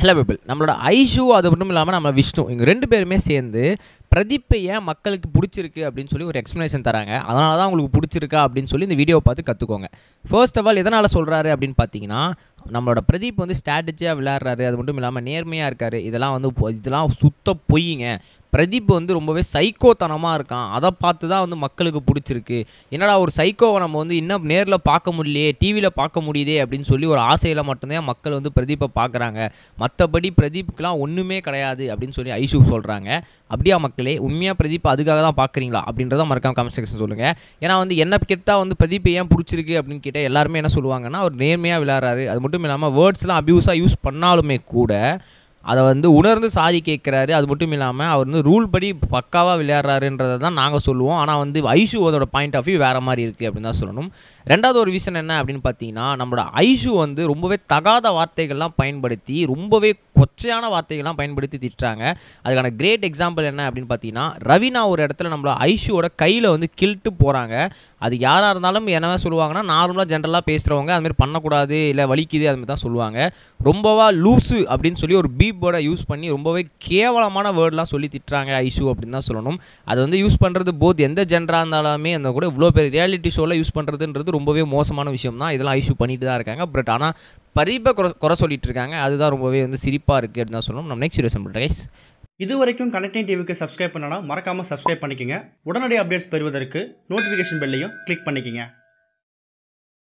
hello people நம்மளோட ஐஷு அது மட்டும் இல்லாமல் நம்ம விஷ்ணு இவங்க ரெண்டு பேருமே சேர்ந்து பிரதீப்பை ஏன் மக்களுக்கு பிடிச்சிருக்கு அப்படின்னு சொல்லி ஒரு எக்ஸ்ப்ளனேஷன் தராங்க அதனால தான் உங்களுக்கு பிடிச்சிருக்கா அப்படின்னு சொல்லி இந்த வீடியோவை பார்த்து கற்றுக்கோங்க ஃபர்ஸ்ட் ஆஃப் ஆல் எதனால் சொல்கிறாரு அப்படின்னு பார்த்தீங்கன்னா நம்மளோட பிரதீப் வந்து ஸ்ட்ராட்டஜியாக விளையாடுறாரு அது மட்டும் இல்லாமல் நேர்மையாக இருக்காரு இதெல்லாம் வந்து பொ- இதெல்லாம் சுத்த பொய்யுங்க பிரதீப் வந்து ரொம்பவே சைக்கோத்தனமாக இருக்கான் அதை பார்த்து தான் வந்து மக்களுக்கு பிடிச்சிருக்கு என்னடா ஒரு சைக்கோவை நம்ம வந்து இன்னும் நேரில் பார்க்க முடியலையே டிவியில் பார்க்க முடியுதே அப்படின்னு சொல்லி ஒரு ஆசையில் மட்டும்தான் மக்கள் வந்து பிரதீப்பை பார்க்குறாங்க மற்றபடி பிரதீப்புக்கெலாம் ஒன்றுமே கிடையாது அப்படின்னு சொல்லி ஐஷு சொல்கிறாங்க அப்படியா மக்களே உண்மையாக பிரதீப் அதுக்காக தான் பார்க்குறீங்களா அப்படின்றத மறக்காம கமெண்ட் செக்ஷன் சொல்லுங்கள் ஏன்னா வந்து என்ன கேட்டால் வந்து பிரதீப் ஏன் பிடிச்சிருக்கு அப்படின்னு கேட்டால் எல்லாருமே என்ன சொல்லுவாங்கன்னா அவர் நேர்மையாக விளையாடுறாரு அது மட்டும் இல்லாமல் வேர்ட்ஸ்லாம் அப்யூஸாக யூஸ் பண்ணாலுமே கூட அதை வந்து உணர்ந்து சாதி கேட்குறாரு அது மட்டும் இல்லாமல் அவர் வந்து ரூல் படி பக்காவாக விளையாடுறாருன்றதை தான் நாங்கள் சொல்லுவோம் ஆனால் வந்து ஐஷு அதோட பாயிண்ட் ஆஃப் வியூ வேறு மாதிரி இருக்குது அப்படின்னு தான் சொல்லணும் ரெண்டாவது ஒரு விஷயம் என்ன அப்படின்னு பார்த்தீங்கன்னா நம்மளோட ஐஷு வந்து ரொம்பவே தகாத வார்த்தைகள்லாம் பயன்படுத்தி ரொம்பவே கொச்சையான வார்த்தைகள்லாம் பயன்படுத்தி திட்டுறாங்க அதுக்கான கிரேட் எக்ஸாம்பிள் என்ன அப்படின்னு பார்த்தீங்கன்னா ரவினா ஒரு இடத்துல நம்மளோட ஐஷுவோட கையில் வந்து கில்ட்டு போகிறாங்க அது யாராக இருந்தாலும் என்ன சொல்லுவாங்கன்னா நார்மலாக ஜென்ரலாக பேசுகிறவங்க அதுமாதிரி பண்ணக்கூடாது இல்லை வலிக்குது அது மாதிரி தான் சொல்லுவாங்க ரொம்பவா லூஸு அப்படின்னு சொல்லி ஒரு பீப் வேர்டை யூஸ் பண்ணி ரொம்பவே கேவலமான வேர்ட்லாம் சொல்லி திட்டுறாங்க ஐஷு அப்படின்னு தான் சொல்லணும் அது வந்து யூஸ் பண்ணுறது போத் எந்த ஜென்ராக இருந்தாலுமே அந்த கூட இவ்வளோ பெரிய ரியாலிட்டி ஷோவில் யூஸ் பண்ணுறதுன்றது ரொம்பவே மோசமான விஷயம் தான் இதெல்லாம் ஐஷு பண்ணிட்டு தான் இருக்காங்க பட் ஆனால் பரீப்பை குறை குறை சொல்லிட்டு இருக்காங்க அதுதான் ரொம்பவே வந்து சிரிப்பாக இருக்குது அப்படின்னு தான் சொல்லணும் நம்ம நெக்ஸ்ட் வீடியோ பண்ணுறேன் கைஸ் இது வரைக்கும் கனெக்டிங் டிவிக்கு சப்ஸ்கிரைப் பண்ணனா மறக்காம சப்ஸ்கிரைப் பண்ணிக்கங்க உடனடி அப்டேட்ஸ் பெறுவதற்கு நோட்டிஃபிகேஷன் பெல்லையும் கிளிக் பண்ணிக்கங்க